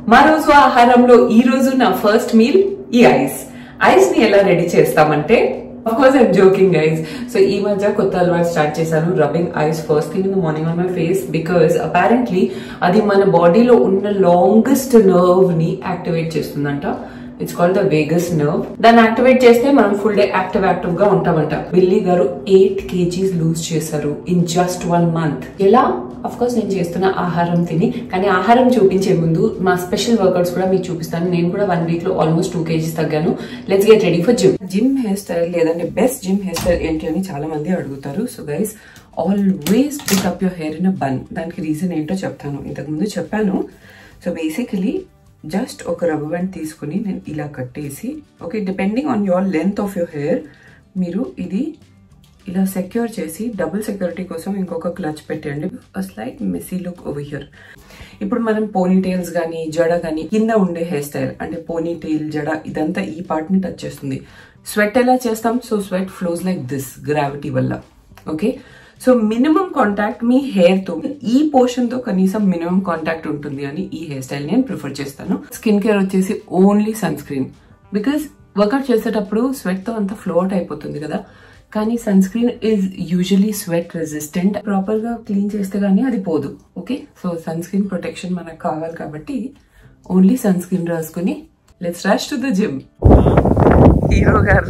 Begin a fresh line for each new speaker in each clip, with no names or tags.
మా రోజు ఆహారంలో ఈ రోజు నా ఫస్ట్ మీల్ ఈ ఐస్ ఐస్ ని ఎలా రెడీ చేస్తామంటే of course I'm joking ice so ఈ మధ్య కొత్త అలవాటు స్టార్ట్ చేశాను rubbing ice first thing in the morning on my face because apparently అది మన బాడీలో ఉన్న లాంగెస్ట్ నర్వ్ ని యాక్టివేట్ చేస్తుందంట it's called the vagus nerve దాన్ని యాక్టివేట్ చేస్తే మనం ఫుల్ డే యాక్టివ్ యాక్టివ్ గా ఉంటామంట బిల్లీ గారు ఎయిట్ కేజీస్ లూజ్ చేశారు ఇన్ జస్ట్ వన్ మంత్ ఎలా అఫ్ కోర్స్ నేను చేస్తున్న ఆహారం తిని కానీ ఆహారం చూపించే ముందు మా స్పెషల్ వర్కౌట్స్ కూడా మీకు చూపిస్తాను నేను కూడా వన్ వీక్ లో ఆల్మోస్ట్ టూ కేజీస్ తగ్గాను let's get ready for gym gym hair style లేదంటే బెస్ట్ జిమ్ హెయిర్ స్టైల్ ఏంటి అని చాలా మంది అడుగుతారు so guys always pick up your hair in a bun దానికి రీజన్ ఏంటో చెప్తాను ఇంతకు ముందు చెప్పాను సో బేసికలీ జస్ట్ ఒక రబ్బర్ బ్యాండ్ తీసుకుని నేను ఇలా కట్టేసి okay depending on your length of your hair మీరు ఇది ఇలా సెక్యూర్ చేసి డబుల్ సెక్యూరిటీ కోసం ఇంకొక క్లచ్ పెట్టండి slight messy look over here ఇప్పుడు మనం పోనీ టైల్స్ కానీ జడ కానీ కింద ఉండే హెయిర్ స్టైల్ అంటే పోనీ టైల్ జడ ఇదంతా ఈ పార్ట్ ని టచ్ చేస్తుంది స్వెట్ ఎలా చేస్తాం so sweat flows like this gravity వల్ల ఓకే సో మినిమం కాంటాక్ట్ మీ హెయిర్ తో ఈ పోర్షన్ తో కనీసం మినిమం కాంటాక్ట్ ఉంటుంది అని ఈ హెయిర్ స్టైల్ నేను ప్రిఫర్ చేస్తాను స్కిన్ కేర్ వచ్చేసి only sun screen because workout చేసేటప్పుడు స్వెట్ తో అంతా ఫ్లోట్ అయిపోతుంది కదా కానీ sun screen is usually sweat resistant proper గా క్లీన్ చేస్తే గానీ అది పోదు okay so sun screen protection మనకు కావాలి కాబట్టి ఓన్లీ సన్ స్క్రీన్ రాసుకుని let's rush to the gym hero గారు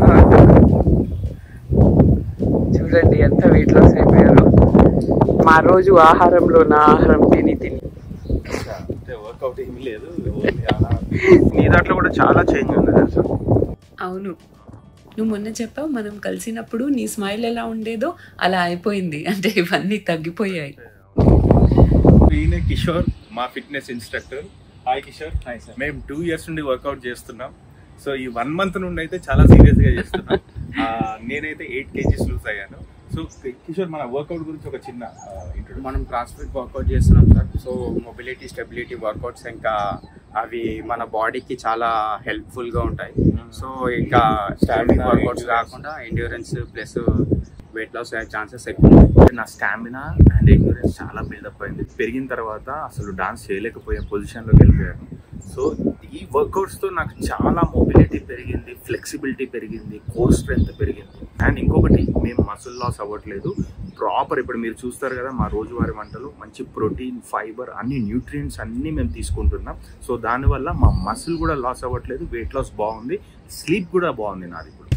చూడండి ఎంత వెయిట్ లాస్ అయిపోయారు మా రోజు ఆహారంలో నా ఆహారం తిని తిని
అంటే వర్కౌట్ ఏమీ లేదు ఓన్లీ అలా నీ దాంట్లో కూడా చాలా చేంజ్ ఉంది తెలుసా
అవును నువ్వు మొన్న చెప్పావు మనం కలిసినప్పుడు నీ స్మైల్ ఎలా ఉండేదో అలా అయిపోయింది అంటే ఇవన్నీ తగ్గిపోయాయి
ఈయన కిషోర్ మా fitness instructor hi Kishore hi sir మేము టూ ఇయర్స్ నుండి వర్కౌట్ చేస్తున్నాం సో ఈ వన్ మంత్ నుండి అయితే చాలా సీరియస్ గా చేస్తున్నాం ఆ, నేనైతే ఎయిట్ కేజీస్ లూజ్ అయ్యాను సో కిషోర్ మన వర్కౌట్ గురించి ఒక చిన్న ఇంట్రొడక్షన్
మనం ట్రాన్స్ఫిట్ వర్కౌట్ చేస్తున్నాం sir so mobility stability workouts ఇంకా అవి మన బాడీకి చాలా హెల్ప్ఫుల్ గా ఉంటాయి సో ఇంకా స్టాండింగ్
Stamina,
వర్కౌట్స్
endurance.
కాకుండా ఎండ్యూరెన్స్ ప్లస్ వెయిట్ లాస్ అయ్యే ఛాన్సెస్ ఎక్కువ ఉన్నాయి.
నా స్టామినా అండ్ ఎండ్యూరెన్స్ చాలా బిల్డప్ అయింది పెరిగిన తర్వాత అసలు డాన్స్ చేయలేకపోయే పొజిషన్ లోకి వెళ్ళిపోయాను సో ఈ వర్కౌట్స్ తో నాకు చాలా మొబిలిటీ పెరిగింది ఫ్లెక్సిబిలిటీ పెరిగింది కోర్ స్ట్రెంత్ పెరిగింది అండ్ ఇంకొకటి మేము మసిల్ లాస్ అవ్వట్లేదు ప్రాపర్ ఇప్పుడు మీరు చూస్తారు కదా మా రోజువారీ వంటలు మంచి ప్రోటీన్ ఫైబర్ అన్ని న్యూట్రియంట్స్ అన్ని మేము తీసుకుంటున్నాం సో దానివల్ల మా మసిల్ కూడా లాస్ అవ్వట్లేదు వెయిట్ లాస్ బాగుంది స్లీప్ కూడా బాగుంది నాది ఇప్పుడు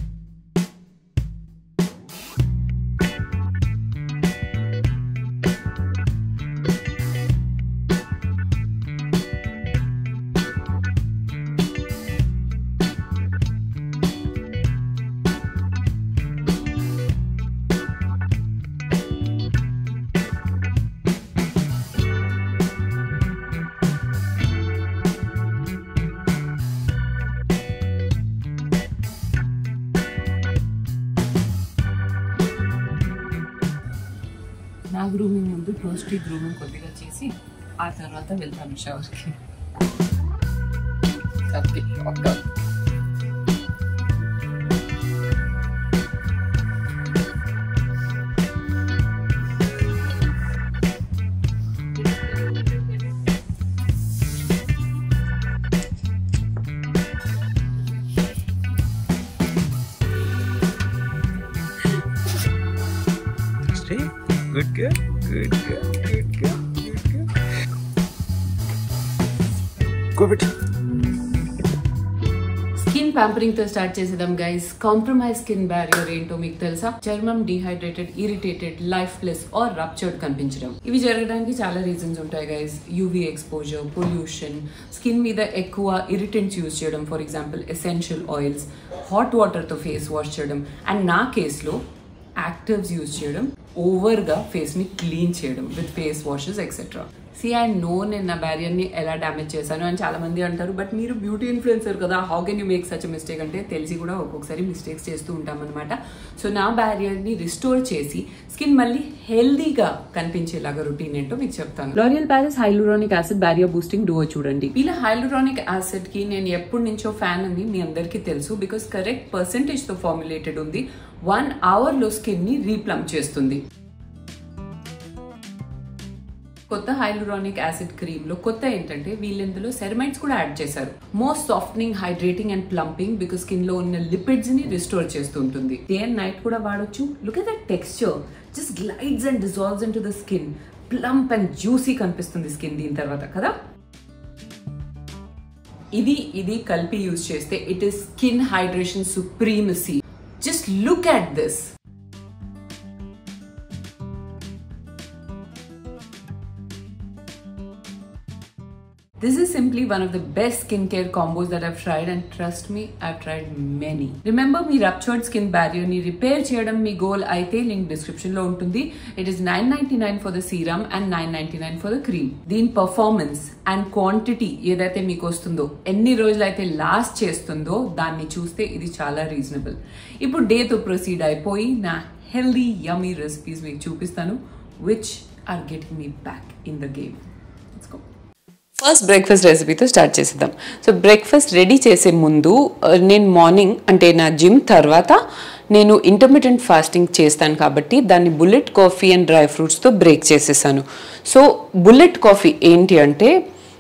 నా గ్రూమింగ్ ముందు రోస్టీ గ్రూమింగ్ కొద్దిగా చేసి ఆ తర్వాత వెళ్తాను షవర్కి okay okay
Stay. Good girl. Good girl. Good girl. Good girl. Go bit.
Skin pampering తో స్టార్ట్ చేసేద్దాం గైస్ కాంప్రమైజ్ స్కిన్ బ్యారియర్ ఏంటో మీకు తెలుసా చర్మం dehydrated irritated life plus or ruptured కనిపించడం ఇవి జరగడానికి చాలా రీజన్స్ ఉంటాయి guys UV exposure pollution skin మీద ఎక్కువ ఇరిటెంట్స్ యూజ్ చేయడం for example essential oils hot water తో ఫేస్ వాష్ చేయడం అండ్ నా కేసులో యాక్టివ్స్ యూజ్ చేయడం ఓవర్గా ఫేస్ని క్లీన్ చేయడం with face washes etcetera see I know నేను నా బ్యారియర్ని ఎలా డ్యామేజ్ చేశాను అని చాలా మంది అంటారు బట్ మీరు బ్యూటీ ఇన్ఫ్లుయెన్సర్ కదా how can you make such mistake అంటే తెలిసి కూడా ఒక్కొక్కసారి మిస్టేక్స్ చేస్తూ ఉంటాం అనమాట సో నా బ్యారియర్ని రిస్టోర్ చేసి స్కిన్ మళ్ళీ హెల్దీగా కనిపించేలాగా రొటీన్ ఏంటో మీకు చెప్తాను L'Oreal Paris hyaluronic acid barrier boosting duo చూడండి ఇలా హైలూరానిక్ యాసిడ్ కి నేను ఎప్పటి నుంచో ఫ్యాన్ అని మీ అందరికీ తెలుసు బికాస్ కరెక్ట్ పర్సెంటేజ్ తో ఫార్ములేటెడ్ ఉంది వన్ అవర్ లో స్కిన్ ని రీప్లమ్ చేస్తుంది కొత్త హైలూరానిక్ యాసిడ్ క్రీమ్ లో కొత్త ఏంటంటే వీళ్ళు ఇందులో సెరమైడ్స్ కూడా యాడ్ చేశారు more softening hydrating and plumping because skin లో ఉన్న లిపిడ్స్ ని రిస్టోర్ చేస్తుంటుంది డే అండ్ నైట్ కూడా వాడొచ్చు look at that texture just glides and dissolves into the skin plump and juicy కనిపిస్తుంది స్కిన్ దీని తర్వాత కదా ఇది ఇది కలిపి యూజ్ చేస్తే it is skin hydration supremacy just look at this This is simply one of the best skincare combos that I've tried and trust me, I've tried many. Remember మీ ruptured skin barrier ని repair చేయడం మీ goal అయితే link description లో ఉంటుంది it is nine ninety nine for the serum and nine ninety nine for the cream దీని performance and quantity ఏదైతే మీకు వస్తుందో ఎన్ని రోజులు అయితే లాస్ట్ చేస్తుందో దాన్ని చూస్తే ఇది చాలా రీజనబుల్ ఇప్పుడు డేతో ప్రొసీడ్ అయిపోయి నా హెల్దీ యమీ రెసిపీస్ మీకు చూపిస్తాను which are getting me back in the game let's go first breakfast రెసిపీతో స్టార్ట్ చేసేద్దాం సో బ్రేక్ఫాస్ట్ రెడీ చేసే ముందు ఆ, నేను మార్నింగ్ అంటే నా జిమ్ తర్వాత నేను ఇంటర్మీడియట్ ఫాస్టింగ్ చేస్తాను కాబట్టి దాన్ని బుల్లెట్ కాఫీ అండ్ డ్రై ఫ్రూట్స్తో బ్రేక్ చేసేసాను సో బుల్లెట్ కాఫీ ఏంటి అంటే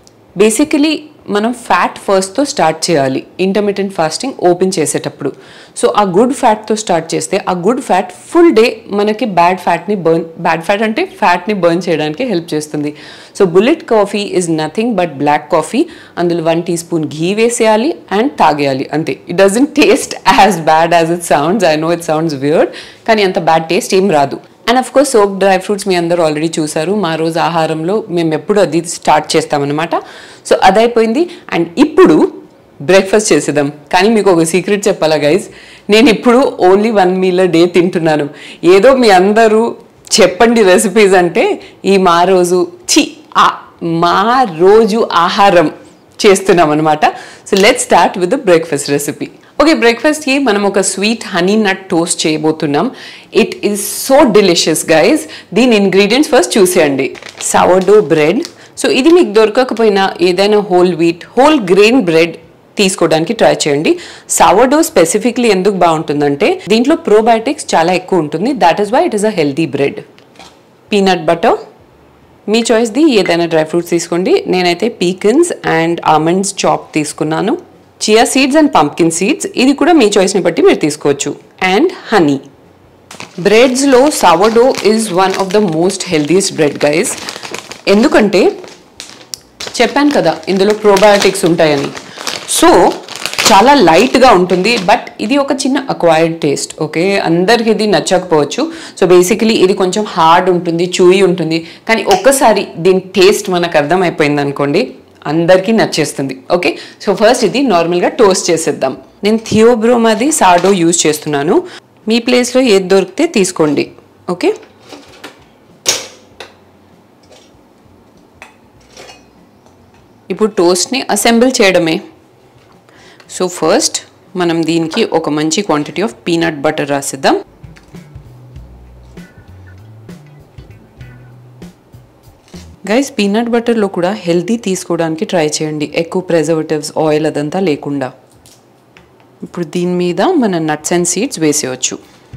బేసికలీ మనం ఫ్యాట్ ఫస్ట్తో స్టార్ట్ చేయాలి ఇంటర్మీడియట్ ఫాస్టింగ్ ఓపెన్ చేసేటప్పుడు సో ఆ గుడ్ ఫ్యాట్తో స్టార్ట్ చేస్తే ఆ గుడ్ ఫ్యాట్ ఫుల్ డే మనకి బ్యాడ్ ఫ్యాట్ని బర్న్ బ్యాడ్ ఫ్యాట్ అంటే ఫ్యాట్ని బర్న్ చేయడానికి హెల్ప్ చేస్తుంది so bullet coffee is nothing but black coffee అందులో వన్ టీ స్పూన్ ఘీ వేసేయాలి అండ్ తాగేయాలి అంతే it doesn't taste as bad as it sounds I know it sounds weird కానీ అంత బ్యాడ్ టేస్ట్ ఏం రాదు అండ్ అఫ్ కోర్స్ సోప్ డ్రై ఫ్రూట్స్ మీ అందరూ ఆల్రెడీ చూసారు మా రోజు ఆహారంలో మేము ఎప్పుడు అది స్టార్ట్ చేస్తామన్నమాట సో అదైపోయింది అండ్ ఇప్పుడు బ్రేక్ఫాస్ట్ చేసేద్దాం కానీ మీకు ఒక సీక్రెట్ చెప్పాలా గైజ్ నేను ఇప్పుడు ఓన్లీ వన్ మీల్ డే తింటున్నాను ఏదో మీ అందరూ చెప్పండి రెసిపీస్ అంటే ఈ మా రోజు చి ఆ మా రోజు ఆహారం చేస్తున్నాం అనమాట so let start with the breakfast recipe okay బ్రేక్ఫాస్ట్కి మనం ఒక స్వీట్ హనీ నట్ టోస్ట్ చేయబోతున్నాం it is so delicious guys దీని ఇంగ్రీడియంట్స్ ఫస్ట్ చూసేయండి సవర్డో బ్రెడ్ సో ఇది మీకు దొరకకపోయినా ఏదైనా whole wheat whole grain bread తీసుకోవడానికి ట్రై చేయండి సవర్డో స్పెసిఫిక్లీ ఎందుకు బాగుంటుందంటే దీంట్లో ప్రోబయోటిక్స్ చాలా ఎక్కువ ఉంటుంది that is why it is a healthy bread peanut butter మీ చాయిస్ది ఏదైనా డ్రై ఫ్రూట్స్ తీసుకోండి నేనైతే పీకన్స్ అండ్ ఆమండ్స్ చాప్ తీసుకున్నాను chia seeds and pumpkin seeds ఇది కూడా మీ చాయిస్ని బట్టి మీరు తీసుకోవచ్చు అండ్ హనీ బ్రెడ్స్లో sourdough is one of the most healthiest bread guys ఎందుకంటే చెప్పాను కదా ఇందులో ప్రోబయోటిక్స్ ఉంటాయని సో చాలా లైట్గా ఉంటుంది బట్ ఇది ఒక చిన్న అక్వైర్డ్ టేస్ట్ ఓకే అందరికి ఇది నచ్చకపోవచ్చు సో బేసికలీ ఇది కొంచెం హార్డ్ ఉంటుంది చూయి ఉంటుంది కానీ ఒక్కసారి దీని టేస్ట్ మనకు అర్థమైపోయింది అనుకోండి అందరికీ నచ్చేస్తుంది ఓకే సో ఫస్ట్ ఇది నార్మల్గా టోస్ట్ చేసేద్దాం నేను థియోబ్రోమాది సాడో యూజ్ చేస్తున్నాను మీ ప్లేస్లో ఏది దొరికితే తీసుకోండి ఓకే ఇప్పుడు టోస్ట్ని అసెంబుల్ చేయడమే సో ఫస్ట్ మనం దీనికి ఒక మంచి క్వాంటిటీ ఆఫ్ పీనట్ బటర్ రాసిద్దాం గైస్ పీనట్ బటర్లో కూడా హెల్తీ తీసుకోవడానికి ట్రై చేయండి ఎక్కువ ప్రెజర్వేటివ్స్ ఆయిల్ అదంతా లేకుండా ఇప్పుడు దీని మీద మన నట్స్ అండ్ సీడ్స్ వేసేయచ్చు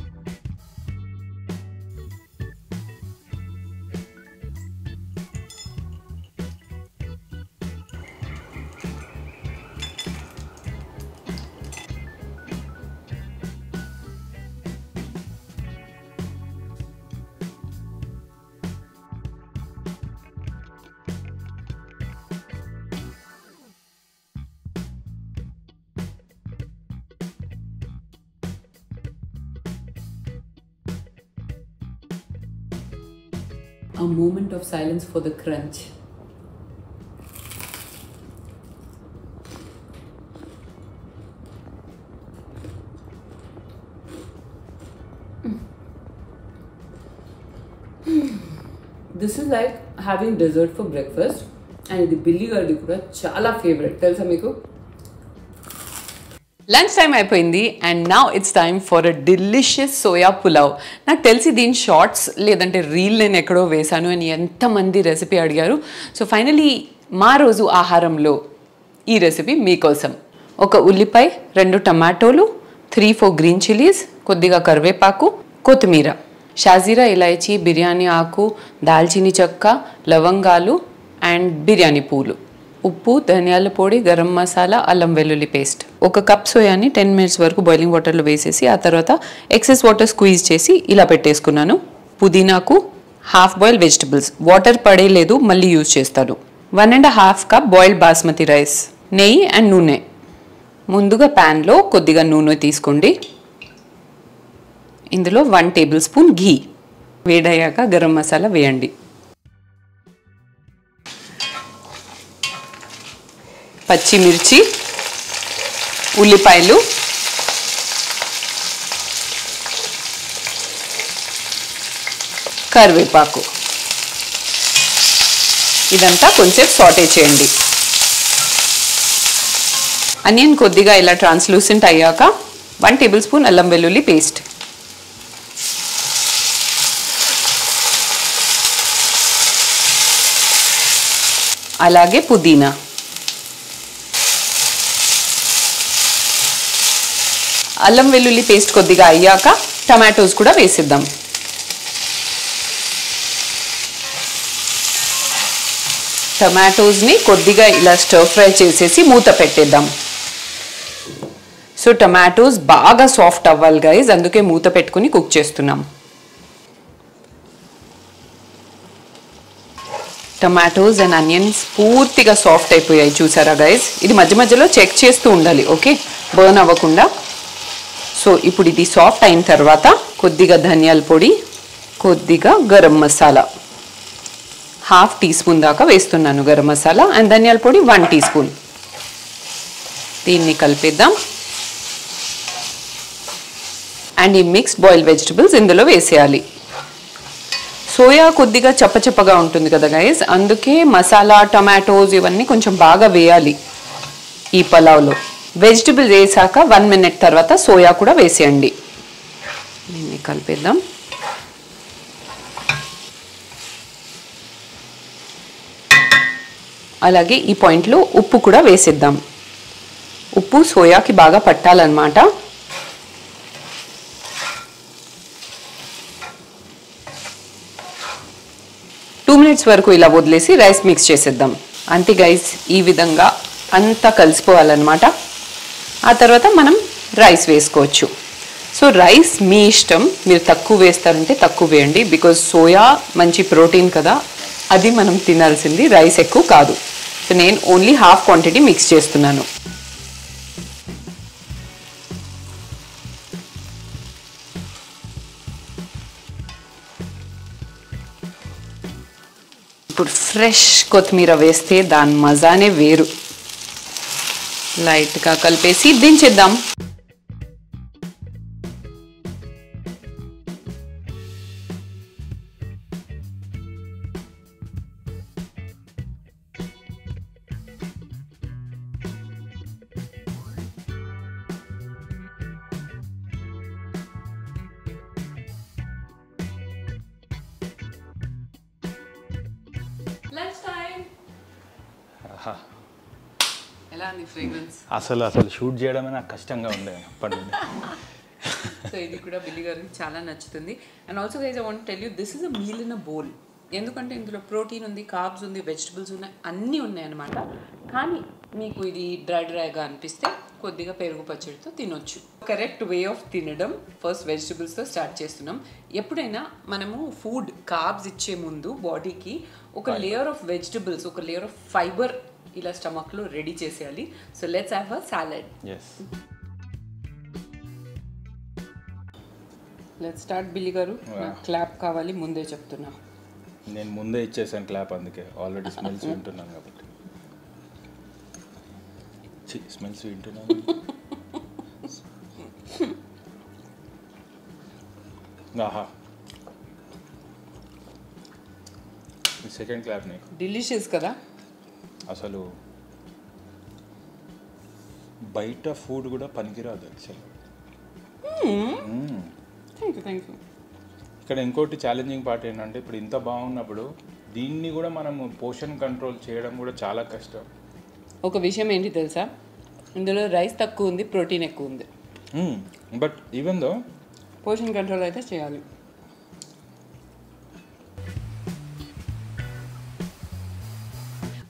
A moment of silence for the crunch. This is like having dessert for breakfast and ఇది బిల్లి గారిది కూడా చాలా ఫేవరెట్ తెలుసా మీకు లంచ్ టైం అయిపోయింది and now it's time for a delicious soya pulao నాకు తెలిసి దీని షార్ట్స్ లేదంటే రీల్ నేను ఎక్కడో వేశాను అని ఎంతమంది రెసిపీ అడిగారు సో ఫైనలీ మా రోజు ఆహారంలో ఈ రెసిపీ మీకోసం ఒక ఉల్లిపాయ రెండు టమాటోలు త్రీ ఫోర్ గ్రీన్ చిల్లీస్ కొద్దిగా కరివేపాకు కొత్తిమీర షాజీరా ఇలాయచీ బిర్యానీ ఆకు దాల్చిని చెక్క లవంగాలు అండ్ బిర్యానీ పూలు ఉప్పు ధనియాల పొడి గరం మసాలా అల్లం వెల్లుల్లి పేస్ట్ ఒక కప్ సోయాని టెన్ మినిట్స్ వరకు బాయిలింగ్ వాటర్లో వేసేసి ఆ తర్వాత ఎక్సెస్ వాటర్ స్క్వీజ్ చేసి ఇలా పెట్టేసుకున్నాను పుదీనాకు హాఫ్ బాయిల్ వెజిటబుల్స్ వాటర్ పడేలేదు మళ్ళీ యూజ్ చేస్తాను one and half cup boiled basmati rice నెయ్యి అండ్ నూనె ముందుగా ప్యాన్లో కొద్దిగా నూనె తీసుకోండి ఇందులో వన్ టేబుల్ స్పూన్ ఘీ వేడయ్యాక గరం మసాలా వేయండి పచ్చిమిర్చి ఉల్లిపాయలు కరివేపాకు ఇదంతా కొంచెం సాటే చేయండి అనియన్ కొద్దిగా ఇలా ట్రాన్స్లూసెంట్ అయ్యాక వన్ టేబుల్ స్పూన్ అల్లం వెల్లుల్లి పేస్ట్ అలాగే పుదీనా అల్లం వెల్లుల్లి పేస్ట్ కొద్దిగా అయ్యాక టమాటోస్ కూడా వేసిద్దాం టమాటోస్ని కొద్దిగా ఇలా స్టర్ ఫ్రై చేసేసి మూత పెట్టేద్దాం సో టమాటోస్ బాగా సాఫ్ట్ అవ్వాలి గైజ్ అందుకే మూత పెట్టుకుని కుక్ చేస్తున్నాం టమాటోస్ అండ్ అనియన్స్ పూర్తిగా సాఫ్ట్ అయిపోయాయి చూసారా గైజ్ ఇది మధ్య మధ్యలో చెక్ చేస్తూ ఉండాలి ఓకే బర్న్ అవ్వకుండా సో ఇప్పుడు ఇది సాఫ్ట్ అయిన తర్వాత కొద్దిగా ధనియాల పొడి కొద్దిగా garam masala half teaspoon దాకా వేస్తున్నాను గరం మసాలా అండ్ ధనియాల పొడి వన్ టీ స్పూన్ దీన్ని కలిపేద్దాం అండ్ ఈ మిక్స్డ్ బాయిల్ వెజిటబుల్స్ ఇందులో వేసేయాలి సోయా కొద్దిగా చప్పచప్పగా ఉంటుంది కదా గైస్ అందుకే మసాలా టమాటోస్ ఇవన్నీ కొంచెం బాగా వేయాలి ఈ పలావ్లో వెజిటబుల్ వేసాక వన్ మినిట్ తర్వాత సోయా కూడా వేసేయండి దీన్ని కలిపేద్దాం అలాగే ఈ పాయింట్లో ఉప్పు కూడా వేసేద్దాం ఉప్పు సోయాకి బాగా పట్టాలన్నమాట టూ మినిట్స్ వరకు ఇలా వదిలేసి రైస్ మిక్స్ చేసేద్దాం అంతే గైస్ ఈ విధంగా అంతా కలిసిపోవాలన్నమాట ఆ తర్వాత మనం రైస్ వేసుకోవచ్చు సో రైస్ మీ ఇష్టం మీరు తక్కువ వేస్తారంటే తక్కువ వేయండి బికాజ్ సోయా మంచి ప్రోటీన్ కదా అది మనం తినాల్సింది రైస్ ఎక్కువ కాదు సో నేను ఓన్లీ హాఫ్ క్వాంటిటీ మిక్స్ చేస్తున్నాను ఇప్పుడు ఫ్రెష్ కొత్తిమీర వేస్తే దాని మజానే వేరు లైట్గా కలిపేసి దించేద్దాం లంచ్ టైం ఎలా ఉంది ఫ్రేగ్రెన్స్
అసలు అసలు షూట్ చేయడమే నాకు కష్టంగా ఉండే అప్పటి నుండి
సో ఇది కూడా బిల్లి గారికి చాలా నచ్చుతుంది and also guys I want tell you this is a meal in a bowl ఎందుకంటే ఇందులో ప్రోటీన్ ఉంది కార్బ్స్ ఉంది వెజిటబుల్స్ ఉన్నాయి అన్నీ ఉన్నాయి అనమాట కానీ మీకు ఇది డ్రై డ్రైగా అనిపిస్తే కొద్దిగా పెరుగు పచ్చడితో తినొచ్చు కరెక్ట్ వే ఆఫ్ తినడం ఫస్ట్ వెజిటబుల్స్తో స్టార్ట్ చేస్తున్నాం ఎప్పుడైనా మనము ఫుడ్ కార్బ్స్ ఇచ్చే ముందు బాడీకి ఒక లేయర్ ఆఫ్ వెజిటబుల్స్ ఒక లేయర్ ఆఫ్ ఫైబర్ ఇలా స్టమక్లో రెడీ చేసేయాలి so let's have a salad
yes
let start Billi గారు క్లాప్ కావాలి ముందే చెప్తున్నా
నేను ముందే ఇచ్చేసాను క్లాప్ అందుకే ఆల్రెడీ స్మెల్స్ వింటున్నాను కాబట్టి స్మెల్స్ వింటున్నాను ఆహా సెకండ్ క్లాప్ నీకు
డిలీషియస్ కదా
అసలు బయట ఫుడ్ కూడా పనికిరాదు actual
thank you thank you
ఇక్కడ ఇంకోటి ఛాలెంజింగ్ పార్ట్ ఏంటంటే ఇప్పుడు ఇంత బాగున్నప్పుడు దీన్ని కూడా మనం పోషన్ కంట్రోల్ చేయడం కూడా చాలా కష్టం
ఒక విషయం ఏంటి తెలుసా ఇందులో రైస్ తక్కువ ఉంది ప్రోటీన్ ఎక్కువ ఉంది
but even though
portion control అయితే చేయాలి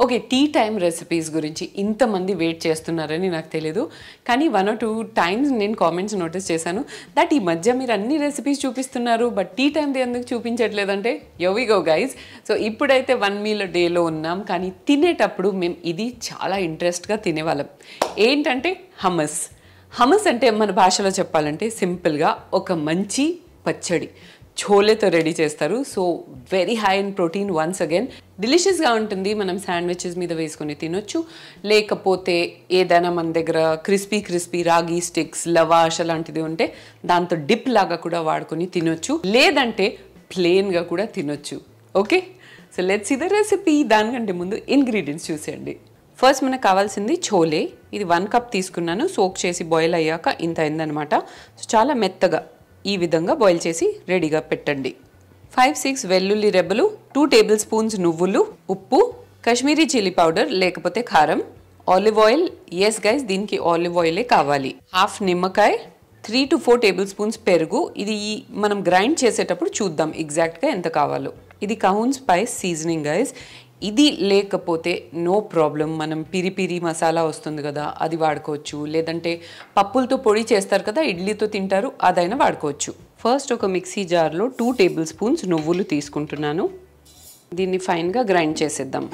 ఓకే టీ టైం రెసిపీస్ గురించి ఇంతమంది వెయిట్ చేస్తున్నారని నాకు తెలియదు కానీ వన్ ఆర్ టూ టైమ్స్ నేను కామెంట్స్ నోటీస్ చేశాను దట్ ఈ మధ్య మీరు అన్ని రెసిపీస్ చూపిస్తున్నారు బట్ టీ టైంది ఎందుకు చూపించట్లేదంటే యవి గో గైజ్ సో ఇప్పుడైతే వన్ మీల్ డేలో ఉన్నాం కానీ తినేటప్పుడు మేము ఇది చాలా ఇంట్రెస్ట్గా తినేవాళ్ళం ఏంటంటే హమస్ హమస్ అంటే మన భాషలో చెప్పాలంటే సింపుల్గా ఒక మంచి పచ్చడి ఛోలేతో రెడీ చేస్తారు so very high in protein once again డిలిషియస్గా ఉంటుంది మనం శాండ్విచెస్ మీద వేసుకొని తినొచ్చు లేకపోతే ఏదైనా మన దగ్గర crispy crispy ragi sticks lavash అలాంటిది ఉంటే దాంతో డిప్ లాగా కూడా వాడుకొని తినొచ్చు లేదంటే ప్లెయిన్గా కూడా తినొచ్చు ఓకే సో లెట్స్ ఇది రెసిపీ దానికంటే ముందు ఇంగ్రీడియంట్స్ చూసేయండి ఫస్ట్ మనకు కావాల్సింది చోలే ఇది వన్ కప్ తీసుకున్నాను సోక్ చేసి బాయిల్ అయ్యాక ఇంత అయిందనమాట సో చాలా మెత్తగా ఈ విధంగా బాయిల్ చేసి రెడీగా పెట్టండి ఫైవ్ సిక్స్ వెల్లుల్లి రెబ్బలు టూ టేబుల్ స్పూన్స్ నువ్వులు ఉప్పు కాశ్మీరీ చిల్లీ పౌడర్ లేకపోతే కారం ఆలివ్ ఆయిల్ ఎస్ గైస్ దీనికి ఆలివ్ ఆయిలే కావాలి హాఫ్ నిమ్మకాయ three to four tablespoons పెరుగు ఇది మనం గ్రైండ్ చేసేటప్పుడు చూద్దాం ఎగ్జాక్ట్గా ఎంత కావాలో ఇది కహూన్ స్పైస్ సీజనింగ్ గైస్ ఇది లేకపోతే నో ప్రాబ్లం మనం పిరి పిరి మసాలా వస్తుంది కదా అది వాడుకోవచ్చు లేదంటే పప్పులతో పొడి చేస్తారు కదా ఇడ్లీతో తింటారు అదైనా వాడుకోవచ్చు ఫస్ట్ ఒక మిక్సీ జార్లో టూ టేబుల్ స్పూన్స్ నువ్వులు తీసుకుంటున్నాను దీన్ని ఫైన్గా గ్రైండ్ చేసేద్దాం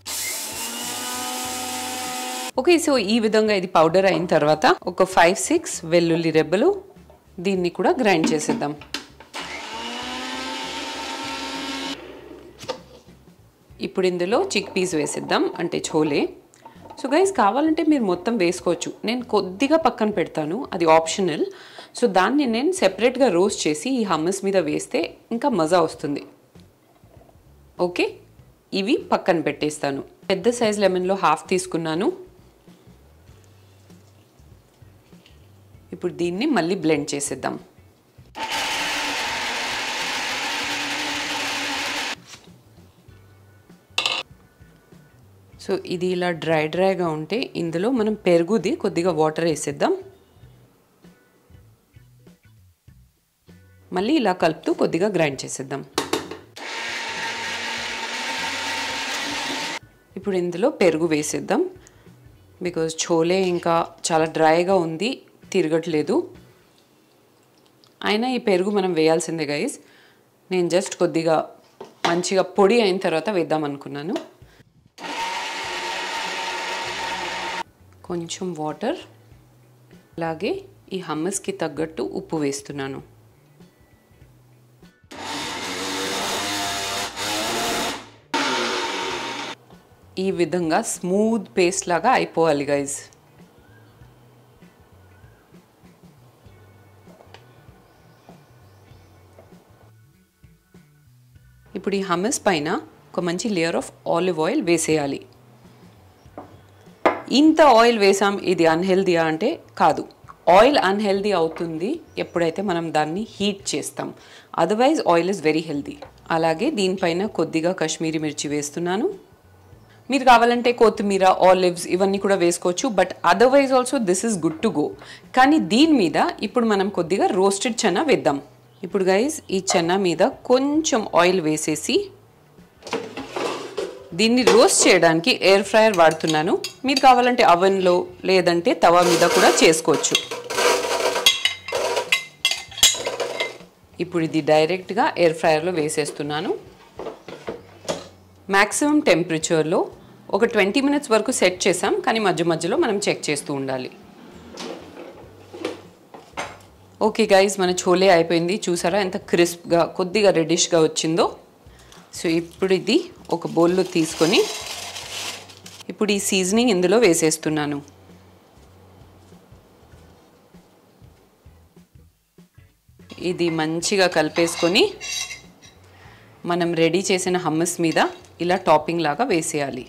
ఓకే సో ఈ విధంగా ఇది పౌడర్ అయిన తర్వాత ఒక ఫైవ్ సిక్స్ వెల్లుల్లి రెబ్బలు దీన్ని కూడా గ్రైండ్ చేసేద్దాం ఇప్పుడు ఇందులో చిక్ పీస్ వేసిద్దాం అంటే ఛోలే సో గైస్ కావాలంటే మీరు మొత్తం వేసుకోవచ్చు నేను కొద్దిగా పక్కన పెడతాను అది ఆప్షనల్ సో దాన్ని నేను సెపరేట్గా రోస్ట్ చేసి ఈ హమ్మస్ మీద వేస్తే ఇంకా మజా వస్తుంది ఓకే ఇవి పక్కన పెట్టేస్తాను పెద్ద సైజ్ లెమన్లో హాఫ్ తీసుకున్నాను ఇప్పుడు దీన్ని మళ్ళీ బ్లెండ్ చేసేద్దాం సో ఇది ఇలా డ్రై డ్రైగా ఉంటే ఇందులో మనం పెరుగుది కొద్దిగా వాటర్ వేసేద్దాం మళ్ళీ ఇలా కలుపుతూ కొద్దిగా గ్రైండ్ చేసేద్దాం ఇప్పుడు ఇందులో పెరుగు వేసేద్దాం బికాజ్ చోలే ఇంకా చాలా డ్రైగా ఉంది తిరగట్లేదు అయినా ఈ పెరుగు మనం వేయాల్సిందే గైస్ నేను జస్ట్ కొద్దిగా మంచిగా పొడి అయిన తర్వాత వేద్దాం అనుకున్నాను కొంచెం వాటర్ అలాగే ఈ హమ్మస్కి తగ్గట్టు ఉప్పు వేస్తున్నాను ఈ విధంగా స్మూత్ పేస్ట్ లాగా అయిపోవాలి గైజ్ ఇప్పుడు ఈ హమ్మస్ పైన ఒక మంచి లేయర్ ఆఫ్ ఆలివ్ ఆయిల్ వేసేయాలి ఇంత ఆయిల్ వేసాం ఇది అన్హెల్దీయా అంటే కాదు ఆయిల్ అన్హెల్దీ అవుతుంది ఎప్పుడైతే మనం దాన్ని హీట్ చేస్తాం otherwise oil is very healthy అలాగే దీనిపైన కొద్దిగా కాశ్మీరీ మిర్చి వేస్తున్నాను మీరు కావాలంటే కొత్తిమీర ఆలివ్స్ ఇవన్నీ కూడా వేసుకోవచ్చు but otherwise also this is good to go కానీ దీని మీద ఇప్పుడు మనం కొద్దిగా రోస్టెడ్ చెన్న వేద్దాం ఇప్పుడు గైజ్ ఈ చెన్న మీద కొంచెం ఆయిల్ వేసేసి దీన్ని రోస్ట్ చేయడానికి ఎయిర్ ఫ్రైయర్ వాడుతున్నాను మీరు కావాలంటే అవెన్లో లేదంటే తవా మీద కూడా చేసుకోవచ్చు ఇప్పుడు ఇది డైరెక్ట్గా ఎయిర్ ఫ్రైయర్లో వేసేస్తున్నాను మ్యాక్సిమం టెంపరేచర్లో ఒక ట్వంటీ మినిట్స్ వరకు సెట్ చేసాం కానీ మధ్య మధ్యలో మనం చెక్ చేస్తూ ఉండాలి ఓకే గైజ్ మన చోలే అయిపోయింది చూసారా ఎంత క్రిస్ప్గా కొద్దిగా రెడిష్గా వచ్చిందో సో ఇప్పుడు ఇది ఒక బౌల్లో తీసుకొని ఇప్పుడు ఈ సీజనింగ్ ఇందులో వేసేస్తున్నాను ఇది మంచిగా కలిపేసుకొని మనం రెడీ చేసిన హమ్మస్ మీద ఇలా టాపింగ్ లాగా వేసేయాలి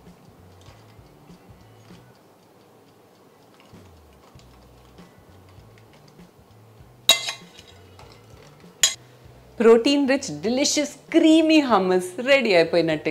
protein rich delicious creamy hummus ready అయిపోయినట్టే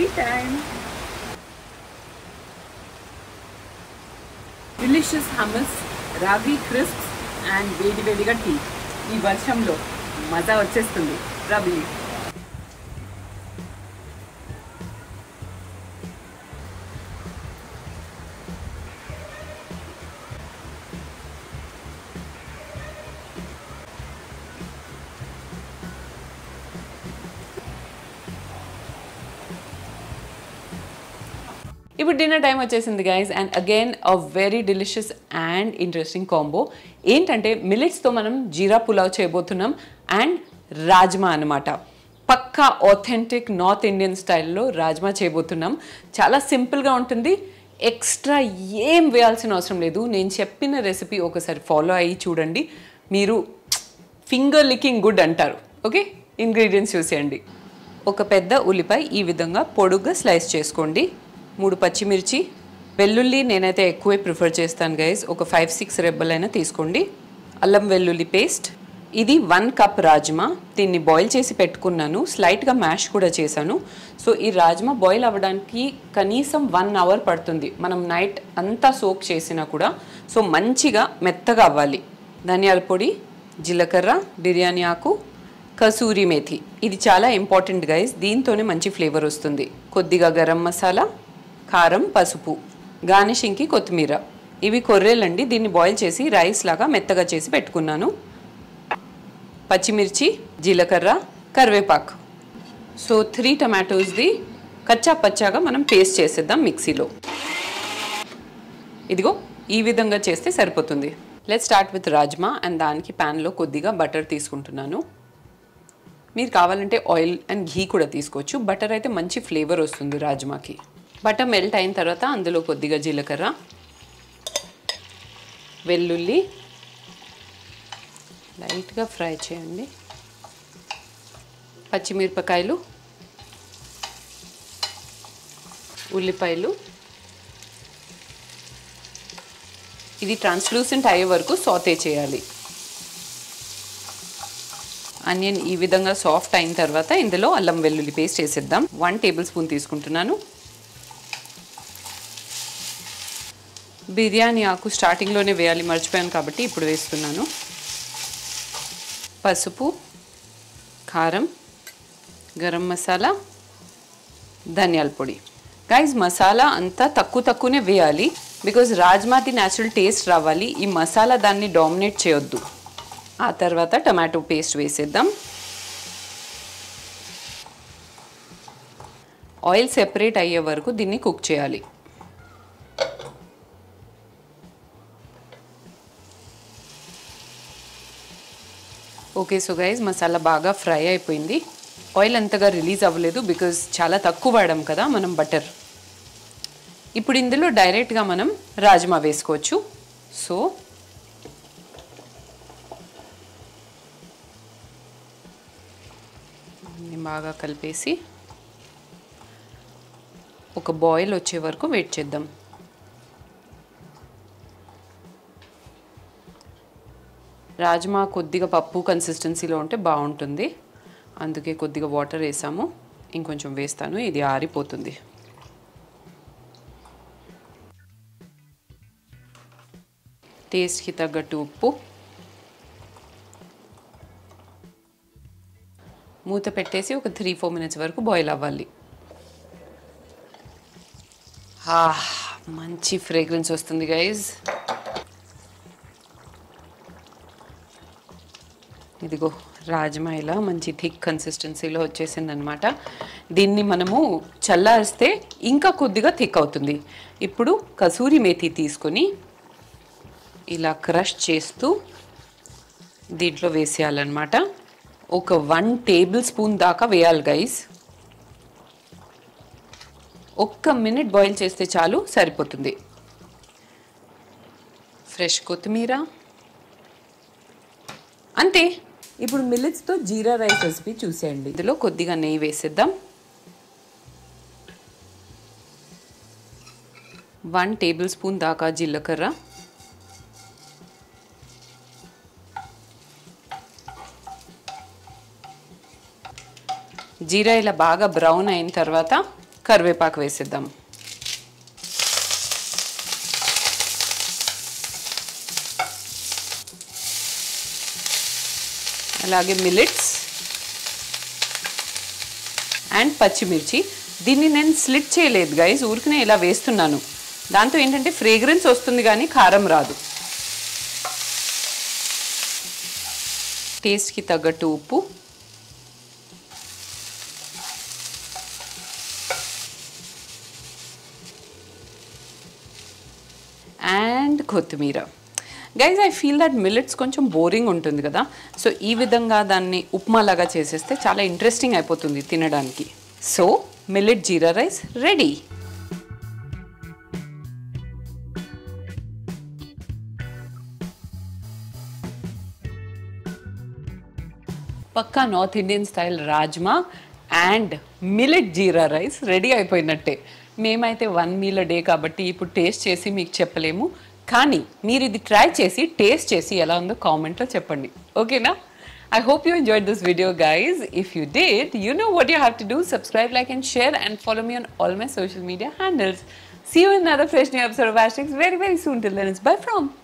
time delicious hummus ragi crisps and వేడి వేడిగా టీ ఈ వర్షంలో మజా వచ్చేస్తుంది రవి ఇప్పుడు డిన్నర్ టైం వచ్చేసింది guys and again a very delicious and interesting combo ఏంటంటే మిల్లెట్స్తో మనం జీరా పులావ్ చేయబోతున్నాం అండ్ రాజ్మా అనమాట పక్కా ఆథెంటిక్ నార్త్ ఇండియన్ స్టైల్లో రాజ్మా చేయబోతున్నాం చాలా సింపుల్గా ఉంటుంది ఎక్స్ట్రా ఏం వేయాల్సిన అవసరం లేదు నేను చెప్పిన రెసిపీ ఒకసారి ఫాలో అయ్యి చూడండి మీరు ఫింగర్ లికింగ్ గుడ్ అంటారు ఓకే ఇంగ్రీడియంట్స్ చూసేయండి ఒక పెద్ద ఉల్లిపాయ ఈ విధంగా పొడుగ్గా స్లైస్ చేసుకోండి మూడు పచ్చిమిర్చి వెల్లుల్లి నేనైతే ఎక్కువే ప్రిఫర్ చేస్తాను గైస్ ఒక ఫైవ్ సిక్స్ రెబ్బలైనా తీసుకోండి అల్లం వెల్లుల్లి పేస్ట్ ఇది వన్ కప్ రాజ్మా దీన్ని బాయిల్ చేసి పెట్టుకున్నాను స్లైట్గా మ్యాష్ కూడా చేశాను సో ఈ రాజ్మా బాయిల్ అవ్వడానికి కనీసం వన్ అవర్ పడుతుంది మనం నైట్ అంతా సోక్ చేసినా కూడా సో మంచిగా మెత్తగా అవ్వాలి ధనియాల పొడి జీలకర్ర బిర్యానీ ఆకు కసూరి మేథి ఇది చాలా ఇంపార్టెంట్ గైస్ దీంతోనే మంచి ఫ్లేవర్ వస్తుంది కొద్దిగా గరం మసాలా కారం పసుపు గార్నిషింగ్కి కొత్తిమీర ఇవి కొర్రేలండి దీన్ని బాయిల్ చేసి రైస్ లాగా మెత్తగా చేసి పెట్టుకున్నాను పచ్చిమిర్చి జీలకర్ర కరివేపాకు సో త్రీ టమాటోస్ది కచ్చా పచ్చాగా మనం పేస్ట్ చేసేద్దాం మిక్సీలో ఇదిగో ఈ విధంగా చేస్తే సరిపోతుంది let start with rajma and దానికి ప్యాన్లో కొద్దిగా బటర్ తీసుకుంటున్నాను మీరు కావాలంటే ఆయిల్ అండ్ ఘీ కూడా తీసుకోవచ్చు బటర్ అయితే మంచి ఫ్లేవర్ వస్తుంది రాజ్మాకి బటర్ మెల్ట్ అయిన తర్వాత అందులో కొద్దిగా జీలకర్ర వెల్లుల్లి లైట్గా ఫ్రై చేయండి పచ్చిమిరపకాయలు ఉల్లిపాయలు ఇది ట్రాన్స్లూసెంట్ అయ్యే వరకు సాతే చేయాలి ఆనియన్ ఈ విధంగా సాఫ్ట్ అయిన తర్వాత ఇందులో అల్లం వెల్లుల్లి పేస్ట్ వేసేద్దాం వన్ టేబుల్ స్పూన్ తీసుకుంటున్నాను బిర్యానీ ఆకు స్టార్టింగ్లోనే వేయాలి మర్చిపోయాను కాబట్టి ఇప్పుడు వేస్తున్నాను పసుపు కారం గరం మసాలా ధనియాల పొడి గైజ్ మసాలా అంతా తక్కువ తక్కువనే వేయాలి బికాజ్ రాజ్మాది న్యాచురల్ టేస్ట్ రావాలి ఈ మసాలా దాన్ని డామినేట్ చేయొద్దు ఆ తర్వాత టమాటో పేస్ట్ వేసేద్దాం ఆయిల్ సెపరేట్ అయ్యే వరకు దీన్ని కుక్ చేయాలి ఓకే సో గైజ్ మసాలా బాగా ఫ్రై అయిపోయింది ఆయిల్ అంతగా రిలీజ్ అవ్వలేదు బికాజ్ చాలా తక్కువ వాడాం కదా మనం బటర్ ఇప్పుడు ఇందులో డైరెక్ట్గా మనం రాజ్మా వేసుకోవచ్చు సో అన్ని బాగా కలిపేసి ఒక బాయిల్ వచ్చే వరకు వెయిట్ చేద్దాం రాజ్మా కొద్దిగా పప్పు కన్సిస్టెన్సీలో ఉంటే బాగుంటుంది అందుకే కొద్దిగా వాటర్ వేసాము ఇంకొంచెం వేస్తాను ఇది ఆరిపోతుంది టేస్ట్కి తగ్గట్టు ఉప్పు మూత పెట్టేసి ఒక త్రీ ఫోర్ మినిట్స్ వరకు బాయిల్ అవ్వాలి ఆహ్, మంచి ఫ్రేగ్రెన్స్ వస్తుంది గైజ్ ఇదిగో రాజ్మా ఇలా మంచి థిక్ కన్సిస్టెన్సీలో వచ్చేసింది అనమాట దీన్ని మనము చల్లారిస్తే ఇంకా కొద్దిగా థిక్ అవుతుంది ఇప్పుడు కసూరి మేతి తీసుకొని ఇలా క్రష్ చేస్తూ దీంట్లో వేసేయాలన్నమాట ఒక వన్ టేబుల్ స్పూన్ దాకా వేయాలి గైస్ ఒక్క మినిట్ బాయిల్ చేస్తే చాలు సరిపోతుంది ఫ్రెష్ కొత్తిమీర అంతే ఇప్పుడు మిల్లెట్స్తో జీరా రైస్ రెసిపీ చూసేయండి ఇందులో కొద్దిగా నెయ్యి వేసేద్దాం వన్ టేబుల్ స్పూన్ దాకా జీలకర్ర జీరా ఇలా బాగా బ్రౌన్ అయిన తర్వాత కరివేపాకు వేసేద్దాం అలాగే మిలిట్స్ అండ్ పచ్చిమిర్చి దీన్ని నేను స్లిట్ చేయలేదు గైస్ ఊరికనే ఇలా వేస్తున్నాను దాంతో ఏంటంటే ఫ్రేగ్రెన్స్ వస్తుంది కానీ కారం రాదు టేస్ట్కి తగ్గట్టు ఉప్పు అండ్ కొత్తిమీర guys I feel that millets కొంచెం బోరింగ్ ఉంటుంది కదా సో ఈ విధంగా దాన్ని ఉప్మా లాగా చేసేస్తే చాలా ఇంట్రెస్టింగ్ అయిపోతుంది తినడానికి so millet jeera rice ready పక్కా north Indian style rajma and millet jeera rice ready అయిపోయినట్టే మేమైతే వన్ మీల్ డే కాబట్టి ఇప్పుడు టేస్ట్ చేసి మీకు చెప్పలేము కానీ మీరు ఇది ట్రై చేసి టేస్ట్ చేసి ఎలా ఉందో కామెంట్లో చెప్పండి ఓకేనా I hope you enjoyed this video, guys. If you did, you know what you have to do. Subscribe, like, and share, and follow me on all my social media handles. See you in another fresh new episode of Hashtags very, very soon. Till then, it's bye from